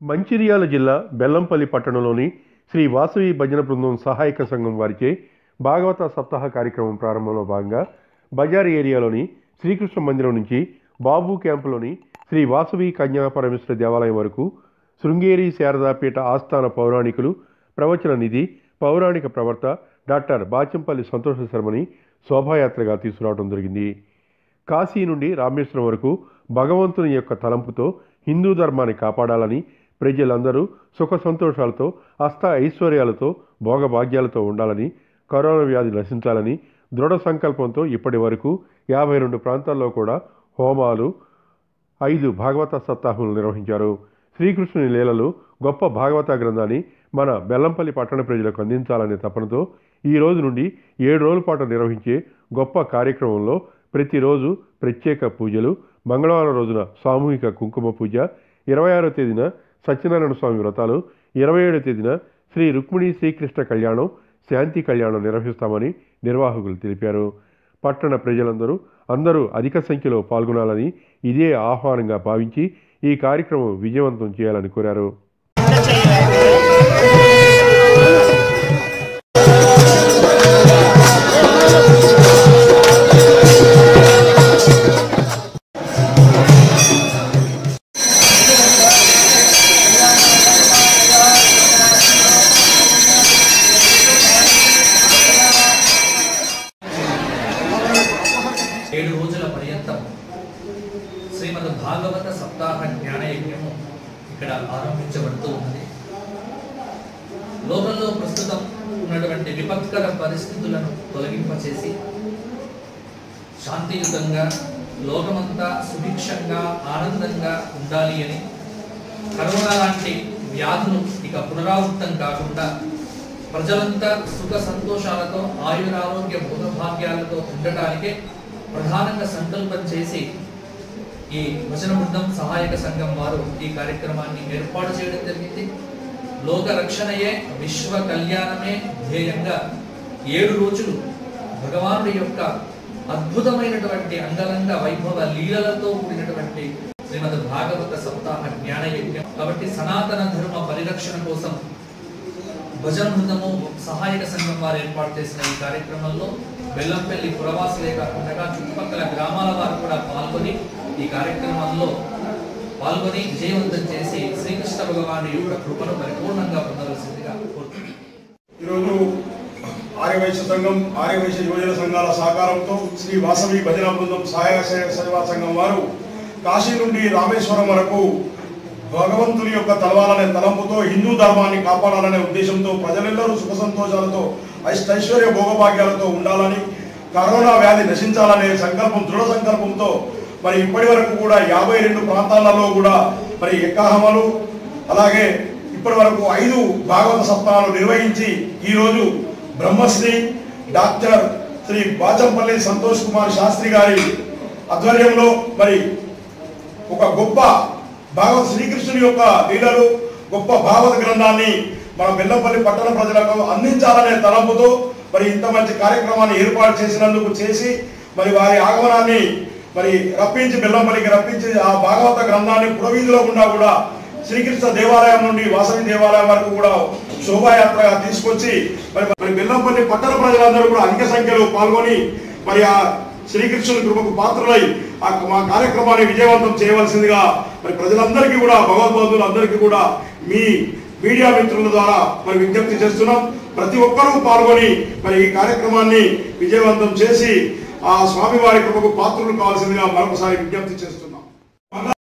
మంచిర్యాల జిల్లా బెల్లంపల్లి పట్టణంలోని శ్రీ వాసవి భజన బృందం సహాయక సంఘం వారిచే భాగవత సప్తాహ కార్యక్రమం ప్రారంభంలో భాగంగా బజార్ ఏరియాలోని శ్రీకృష్ణ మందిరం నుంచి బాబు క్యాంపులోని శ్రీ వాసవి కన్యా పరమేశ్వర దేవాలయం వరకు శృంగేరి శారదాపీఠ ఆస్థాన పౌరాణికులు ప్రవచన నిధి పౌరాణిక ప్రవర్త డాక్టర్ బాచంపల్లి సంతోష శర్మని శోభాయాత్రగా తీసుకురావడం జరిగింది కాశీ నుండి రామేశ్వరం వరకు భగవంతుని యొక్క తలంపుతో హిందూ ధర్మాన్ని కాపాడాలని ప్రజలందరూ సుఖ సంతోషాలతో అష్ట ఐశ్వర్యాలతో భోగభాగ్యాలతో ఉండాలని కరోనా వ్యాధి నశించాలని దృఢ సంకల్పంతో ఇప్పటి వరకు యాభై రెండు ప్రాంతాల్లో కూడా హోమాలు ఐదు భాగవత సప్తాహములు నిర్వహించారు శ్రీకృష్ణుని లీలలు గొప్ప భాగవత గ్రంథాన్ని మన బెల్లంపల్లి పట్టణ ప్రజలకు అందించాలనే తపనతో ఈ రోజు నుండి ఏడు రోజుల పాటు నిర్వహించే గొప్ప కార్యక్రమంలో ప్రతిరోజు ప్రత్యేక పూజలు మంగళవారం రోజున సామూహిక కుంకుమ పూజ ఇరవై ఆరో తేదీన సత్యనారాయణ స్వామి వ్రతాలు ఇరవై ఏడో తేదీన శ్రీ రుక్మిణి శ్రీకృష్ణ కళ్యాణం శాంతి కళ్యాణం నిర్వహిస్తామని నిర్వాహకులు తెలిపారు పట్టణ ప్రజలందరూ అందరూ అధిక సంఖ్యలో పాల్గొనాలని ఇదే ఆహ్వానంగా భావించి ఈ కార్యక్రమం విజయవంతం చేయాలని కోరారు ఏడు రోజుల పర్యంతం శ్రీమద్ భాగవత సప్తాహ జ్ఞానయజ్ఞము ఇక్కడ ఆరంభించబడుతూ ఉన్నది లోకంలో ప్రస్తుతం ఉన్నటువంటి విపత్కర పరిస్థితులను తొలగింపచేసి శాంతియుతంగా లోకమంతా సుభిక్షంగా ఆనందంగా ఉండాలి అని కరోనా లాంటి వ్యాధులు ఇక పునరావృతం కాకుండా ప్రజలంతా సుఖ సంతోషాలతో ఆయురారోగ్య భోగభాగ్యాలతో ఉండటానికే ప్రధానంగా సంకల్పం చేసి ఈ వచన బృందం సహాయక సంఘం వారు ఈ కార్యక్రమాన్ని ఏర్పాటు చేయడం జరిగింది లోక రక్షణయే విశ్వ కళ్యాణమే ధ్యేయంగా ఏడు రోజులు భగవానుడి యొక్క అద్భుతమైనటువంటి అంగరంగ వైభవ లీలలతో కూడినటువంటి శ్రీమద్ భాగవత సప్తాహ జ్ఞాన యజ్ఞం కాబట్టి సనాతన ధర్మ పరిరక్షణ కోసం భజన బృందము సహాయక సంఘం వారు ఏర్పాటు చేసిన ఈ కార్యక్రమంలో బెల్లంపల్లి పురవాసులే కాకుండా చుట్టుపక్కల గ్రామాల వారు కూడా పాల్గొని ఈ కార్యక్రమంలో పాల్గొని విజయవంతం చేసి శ్రీకృష్ణ భగవాను యొక్క కృపను పరిపూర్ణంగా పొందవలసిందిగా కోరుతున్నాను ఈరోజు ఆర్యవైశ్య సంఘం ఆర్యవైశ్య యువజన సంఘాల సహకారంతో శ్రీ వాసవి భజన బృందం సహాయ సేవ సేవా సంఘం వారు కాశీ నుండి రామేశ్వరం వరకు భగవంతుని యొక్క తలవాలనే తలంపుతో హిందూ ధర్మాన్ని కాపాడాలనే ఉద్దేశంతో ప్రజలెల్లరూ సుఖ సంతోషాలతో ఐశ్వర్య భోగభాగ్యాలతో ఉండాలని కరోనా వ్యాధి నశించాలనే సంకల్పం దృఢ సంకల్పంతో మరి ఇప్పటి వరకు కూడా యాభై రెండు ప్రాంతాలలో కూడా మరి ఎక్కాహమలు అలాగే ఇప్పటి వరకు ఐదు భాగవత సప్తాహాలు నిర్వహించి ఈరోజు బ్రహ్మశ్రీ డాక్టర్ శ్రీ బాచంపల్లి సంతోష్ కుమార్ శాస్త్రి గారి ఆధ్వర్యంలో మరి ఒక గొప్ప భాగవత శ్రీకృష్ణుని యొక్క లీలలు గొప్ప భాగవత గ్రంథాన్ని మన బెల్లంపల్లి పట్టణ ప్రజలకు అందించాలనే తలంపుతో మరి ఇంత మంచి కార్యక్రమాన్ని ఏర్పాటు చేసినందుకు చేసి మరి వారి ఆగమనాన్ని మరి రప్పించి బెల్లంపల్లికి రప్పించి ఆ భాగవత గ్రంథాన్ని పురవీధిలో గుండా కూడా శ్రీకృష్ణ దేవాలయం నుండి వాసవి దేవాలయం వరకు కూడా శోభాయాత్రగా తీసుకొచ్చి మరి మరి బెల్లంపల్లి పట్టణ ప్రజలందరూ కూడా అధిక సంఖ్యలో పాల్గొని మరి ఆ శ్రీకృష్ణుని కృపకు పాత్రలై ఆ మా కార్యక్రమాన్ని విజయవంతం చేయవలసిందిగా మరి ప్రజలందరికీ కూడా భగవద్బంధువులందరికీ కూడా మీ మీడియా మిత్రుల ద్వారా మరి విజ్ఞప్తి చేస్తున్నాం ప్రతి ఒక్కరూ పాల్గొని మరి ఈ కార్యక్రమాన్ని విజయవంతం చేసి ఆ స్వామివారి కృపకు పాత్రలు కావాల్సిందిగా మరొకసారి విజ్ఞప్తి చేస్తున్నాం